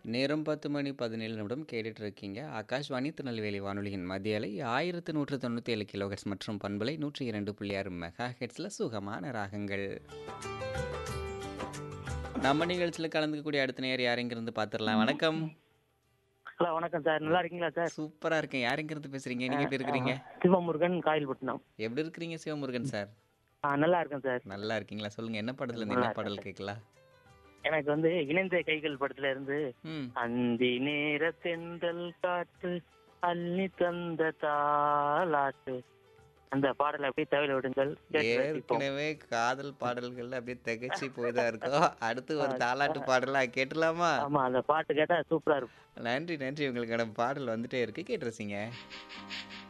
நேரம் 10 மணி 17 நிமிடம் கேட்டுட்டு இருக்கீங்க. ஆகாஷ்வாணி திருநெல்வேலி வானொலியின் மத்திய அலை 1197 கிலோஹெர்ட்ஸ் மற்றும் பண்பலை 102.6 மெகா ஹெர்ட்ஸ்ல சுகமான ராகங்கள். நம்ம நிகழ்ச்சியில கலந்துக்கக்கூடிய அடுத்த நேயர் யார் எங்கிருந்து பார்த்துடலாம். வணக்கம். ஹலோ வணக்கம் சார் நல்லா இருக்கீங்களா சார் சூப்பரா இருக்கேன். யார் எங்கிருந்து பேசுறீங்க? நீங்க எப்படி இருக்கிறீங்க? சிவமுருகன் காயல்பட்டினம் எப்படி இருக்கிறீங்க சிவமுருகன் சார்? ஆ நல்லா இருக்கேன் சார் நல்லா இருக்கீங்களா? சொல்லுங்க என்ன படத்துல இருந்து நல்லா என்ன பாடல் இருக்கேன் கேட்கலாம்? எனக்கு வந்து இணைந்த கைகள் படத்துல இருந்து ம். அந்தி நேர தென்றல் காற்று அள்ளி தந்த தாலாட்டு அந்த பாடலை அப்படியே தவிர விடுங்கள் கேட்டு ரசிப்போம். ஏற்கனவே காதல் பாடல்கள்ல அப்படியே திகைச்சு போய் தான் இருக்கோம். அடுத்து ஒரு ஆ, தாலாட்டு பாடலா கேட்டலாமா? ஆமா அந்த பாட்டு கேட்டா சூப்பரா இருக்கும் நன்றி நன்றி உங்களுக்கான பாடல் வந்துட்டே இருக்கு கேட்டு ரசிங்க.